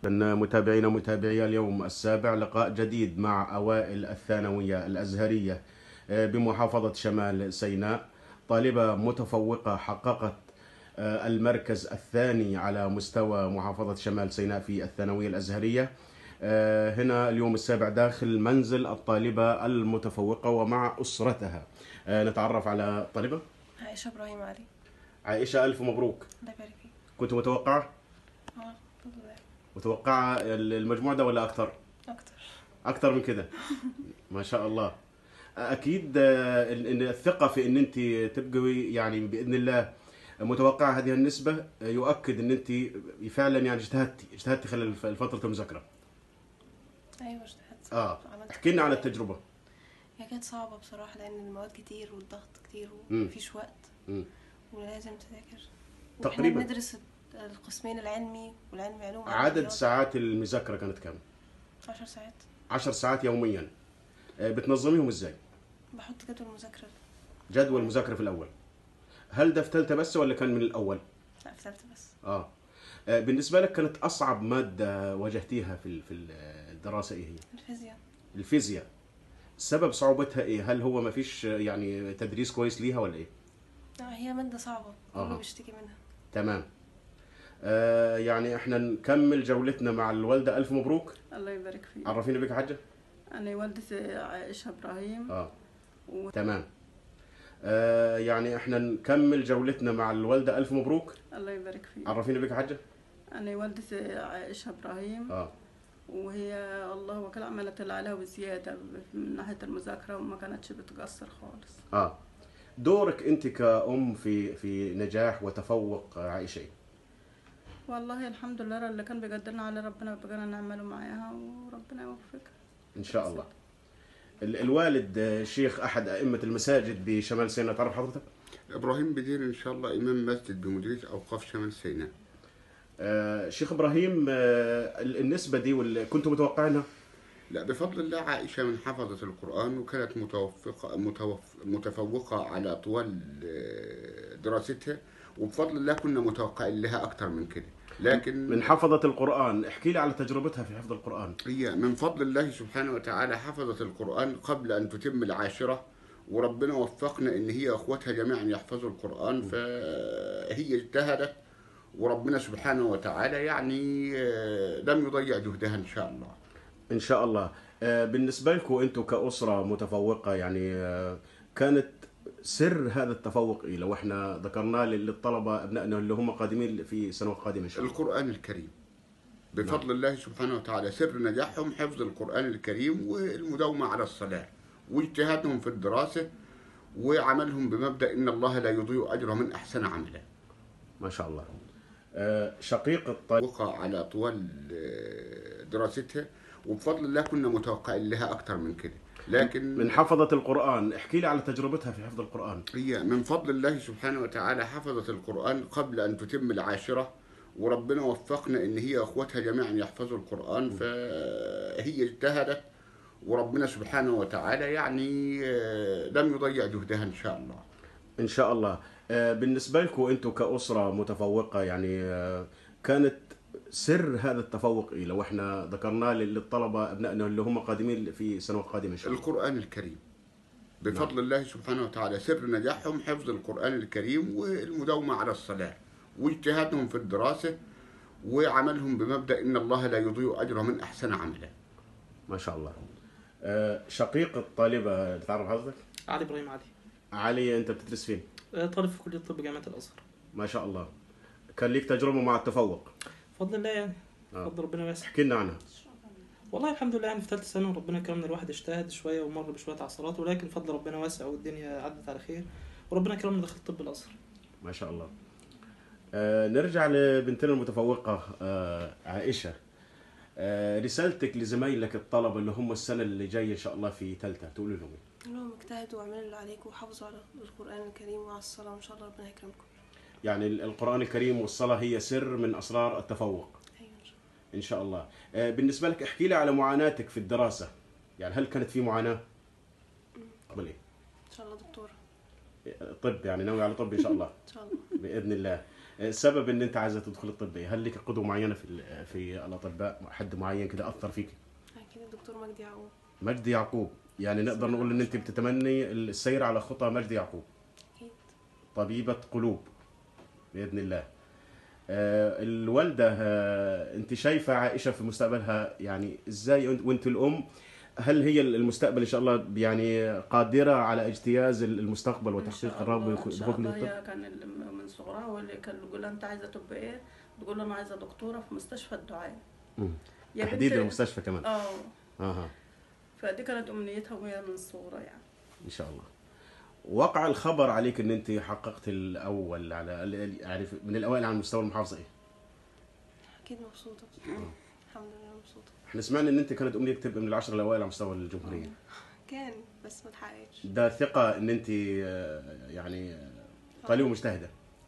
أن متابعينا ومتابعي اليوم السابع لقاء جديد مع أوائل الثانوية الأزهرية آه، بمحافظة شمال سيناء طالبة متفوقة حققت آه، المركز الثاني على مستوى محافظة شمال سيناء في الثانوية الأزهرية آه، هنا اليوم السابع داخل منزل الطالبة المتفوقة ومع أسرتها آه، نتعرف على الطالبة عائشة إبراهيم علي عائشة ألف مبروك الله يبارك فيك كنت متوقعة اه الحمد لله متوقعة المجموع ده ولا أكثر؟ أكتر اكتر من كده ما شاء الله اكيد آه، ان إن الثقه في ان انت تبقي يعني باذن الله متوقعه هذه النسبه آه، يؤكد ان انت فعلا يعني اجتهدتي اجتهدتي خلال الف- فتره المذاكره أيوة اجتهدت اه عملت احكي لنا عن كل- التجربه هي كانت صعبة بصراحة لأن المواد كتير والضغط كتير مم. ومفيش وقت مم. ولازم تذاكر تقريباً. واحنا بندرس القسمين العلمي والعلمي علوم عدد ساعات المذاكره كانت كام 10 ساعات 10 ساعات يوميا آه، بتنظميهم ازاي بحط جدول مذاكرة جدول المذاكره في الاول هل ده في ثالثه بس ولا كان من الاول لا في ثالثة بس اه آه، بالنسبه لك كانت اصعب ماده واجهتيها في ال- في الدراسه ايه هي الفيزياء الفيزياء سبب صعوبتها ايه هل هو ما فيش يعني تدريس كويس ليها ولا ايه لا هي مادة صعبة أها. كله بيشتكي منها تمام آه يعني احنا نكمل جولتنا مع الوالده الف مبروك الله يبارك فيك عرفينا بك حاجه أنا والدتي عائشة إبراهيم اه و... تمام آه يعني احنا نكمل جولتنا مع الوالده الف مبروك الله يبارك فيك عرفينا بك حاجه أنا والدتي عائشة إبراهيم اه وهي الله وكل عملت اللي عليها وزيادة من ناحية المذاكرة وما كانتش بتقصر خالص اه دورك انت كأم في في نجاح وتفوق عائشه إيه؟ والله الحمد لله اللي كان بيقدرنا على ربنا بقينا نعمله معاها وربنا يوفقها ان شاء الله ال- الوالد آه، شيخ احد ائمه المساجد بشمال سيناء تعرف حضرتك ابراهيم بدير ان شاء الله امام مسجد بمديريه اوقاف شمال سيناء آه، شيخ ابراهيم آه، ال- النسبه دي واللي كنتوا متوقعينها لا بفضل الله عائشه من حفظت القران وكانت متوفقه متوف متفوقه على طوال آه، دراستها وبفضل الله كنا متوقعين لها اكثر من كده لكن من حفظة القرآن احكي لي على تجربتها في حفظ القرآن هي من فضل الله سبحانه وتعالى حفظت القرآن قبل أن تتم العاشرة وربنا وفقنا إن هي أخوتها جميعا يحفظوا القرآن فهي اجتهدت وربنا سبحانه وتعالى يعني آه، لم يضيع جهدها إن شاء الله إن شاء الله آه، بالنسبة لكم أنتم كأسرة متفوقة يعني آه، كانت سر هذا التفوق إيه لو احنا ذكرناه للطلبة أبنائنا اللي هم قادمين في سنوات قادمة إن شاء الله القرآن الكريم بفضل الله سبحانه وتعالى سر نجاحهم حفظ القرآن الكريم والمداومة على الصلاة واجتهادهم في الدراسة وعملهم بمبدأ إن الله لا يضيع أجر من أحسن عملا ما شاء الله آه، شقيق الطالب وقع على طوال آه، دراستها وبفضل الله كنا متوقعين لها أكثر من كده لكن من حفظة القرآن احكي لي على تجربتها في حفظ القرآن هي من فضل الله سبحانه وتعالى حفظت القرآن قبل أن تتم العاشرة وربنا وفقنا إن هي أخوتها جميعا يحفظوا القرآن فهي اجتهدت وربنا سبحانه وتعالى يعني آه، لم يضيع جهدها إن شاء الله إن شاء الله آه، بالنسبة لكم أنتم كأسرة متفوقة يعني آه، كانت سر هذا التفوق إيه لو احنا ذكرناه للطلبة أبنائنا اللي هم قادمين في سنوات قادمة إن شاء الله القرآن الكريم بفضل الله سبحانه وتعالى سر نجاحهم حفظ القرآن الكريم والمداومة على الصلاة واجتهادهم في الدراسة وعملهم بمبدأ إن الله لا يضيع أجر من أحسن عملا ما شاء الله آه، شقيق الطالبة تعرف حضرتك علي ابراهيم علي علي أنت بتدرس فين آه، طالب في كليه الطب جامعه الازهر ما شاء الله كان ليك تجربة مع التفوق بفضل الله يعني آه. بفضل ربنا واسع احكي لنا عنها والله الحمد لله يعني في ثالثه ثانوي ربنا كرمنا الواحد اجتهد شويه ومر بشويه عثرات ولكن فضل ربنا واسع والدنيا عدت على خير وربنا كرمنا دخلت طب الازهر ما شاء الله آه، نرجع لبنتنا المتفوقة آه، عائشة آه، رسالتك لزمايلك الطلبة اللي هم السنة اللي جاية إن شاء الله في ثالثة تقول لهم إيه؟ انهم اجتهدوا واعملوا اللي عليكم وحافظوا على القرآن الكريم وعلى الصلاة وان شاء الله ربنا يكرمكم يعني القرآن الكريم والصلاة هي سر من أسرار التفوق ايوه ان شاء الله إن شاء الله آه، بالنسبة لك احكي لي على معاناتك في الدراسة يعني هل كانت في معاناة؟ قبل إيه؟ ان شاء الله دكتورة طب يعني ناوي على طب إن شاء الله ان شاء الله بإذن الله السبب ان انت عايزه تدخل الطب ايه؟ هل لك قدوه معينه في ال- في الاطباء حد معين كده اثر فيك اكيد الدكتور مجدي يعقوب مجدي يعقوب يعني نقدر نقول ان انت بتتمني السير على خطى مجدي يعقوب اكيد طبيبه قلوب باذن الله آه، الوالده آه، انت شايفه عائشه في مستقبلها يعني ازاي وانت- وانت الام هل هي المستقبل ان شاء الله يعني قادره على اجتياز المستقبل إن وتحقيق شاء الرغبه الله- إن شاء دخول الله الطب؟ هي كان ال- من صغرها هو اللي كان يقول لها انت عايزه تبقى ايه؟ تقول له انا عايزه دكتوره في مستشفى الدعاء مم. يا تحديد بنت- المستشفى كمان اه اها فدي كانت امنيتها وهي من صغرها يعني ان شاء الله وقع الخبر عليك ان انت حققت الاول على ال- يعني من الاوائل على مستوى المحافظه ايه اكيد مبسوطه الحمد لله مبسوطه احنا سمعنا ان انت كانت امنيتك تبقى من العشره الاوائل على مستوى الجمهوريه كان بس ما اتحققش ده ثقه ان انت آه، يعني آه، طالبه مجتهده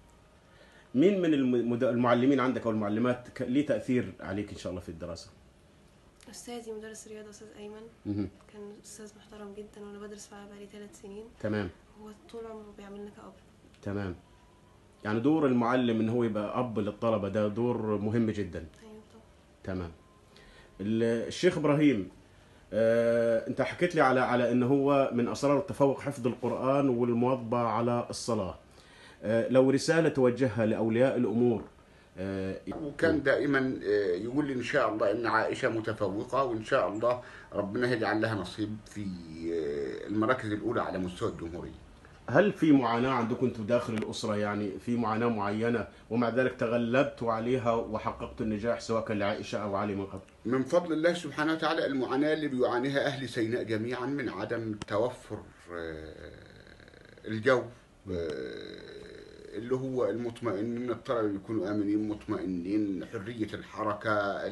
مين من المد- المعلمين عندك او المعلمات ك- ليه تاثير عليك ان شاء الله في الدراسه استاذي مدرس الرياضه استاذ ايمن مهم. كان استاذ محترم جدا وانا بدرس معاه بقالي ثلاث سنين تمام هو طول عمره بيعملنا كأب تمام يعني دور المعلم ان هو يبقى اب للطلبه ده دور مهم جدا ايوه طبعا تمام ال- الشيخ ابراهيم آه، انت حكيت لي على على ان هو من اسرار التفوق حفظ القران والمواظبه على الصلاه آه، لو رساله توجهها لاولياء الامور آه، وكان دائما آه، يقول لي ان شاء الله ان عائشه متفوقه وان شاء الله ربنا يجعل لها نصيب في آه، المراكز الاولى على مستوى الجمهوريه. هل في معاناه عندكم انتم داخل الاسره يعني في معاناه معينه ومع ذلك تغلبتوا عليها وحققتوا النجاح سواء كان لعائشه او علي من قبل من فضل الله سبحانه وتعالى المعاناه اللي بيعانيها اهل سيناء جميعا من عدم توفر آه، الجو آه، اللي هو المطمئن ان الطلبه يكونوا امنين مطمئنين حريه الحركه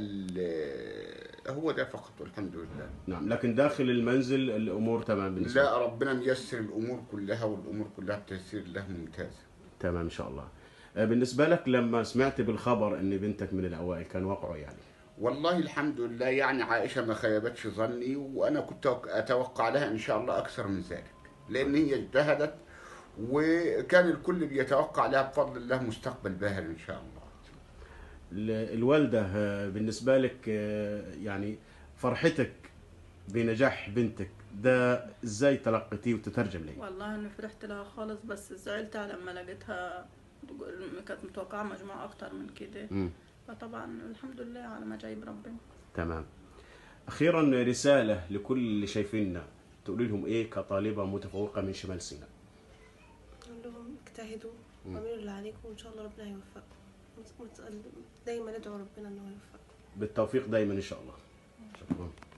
ال- هو ده فقط والحمد لله. نعم لكن داخل المنزل الامور تمام بالنسبه لك. لا ربنا ميسر الامور كلها والامور كلها بتيسير الله ممتاز. تمام ان شاء الله آه، بالنسبه لك لما سمعت بالخبر ان بنتك من الاوائل كان وقعه يعني والله الحمد لله يعني عائشة ما خيبتش ظني وأنا كنت أتوقع لها إن شاء الله أكثر من ذلك لأن هي اجتهدت وكان الكل بيتوقع لها بفضل الله مستقبل باهر إن شاء الله ال- الوالده آه، بالنسبه لك آه، يعني فرحتك بنجاح بنتك ده ازاي تلقيتيه وتترجم لي والله انا فرحت لها خالص بس زعلت لما لقيتها تقول- كانت متوقعه مجموعه اكتر من كده مم. فطبعا الحمد لله على ما جايب ربنا تمام اخيرا رساله لكل اللي شايفيننا تقولي لهم ايه كطالبه متفوقه من شمال سيناء اقول لهم اجتهدوا واعملوا اللي عليكم وان شاء الله ربنا هيوفقكم وت- وت- دايما ادعوا ربنا انه يوفقكم بالتوفيق دايما ان شاء الله شكرا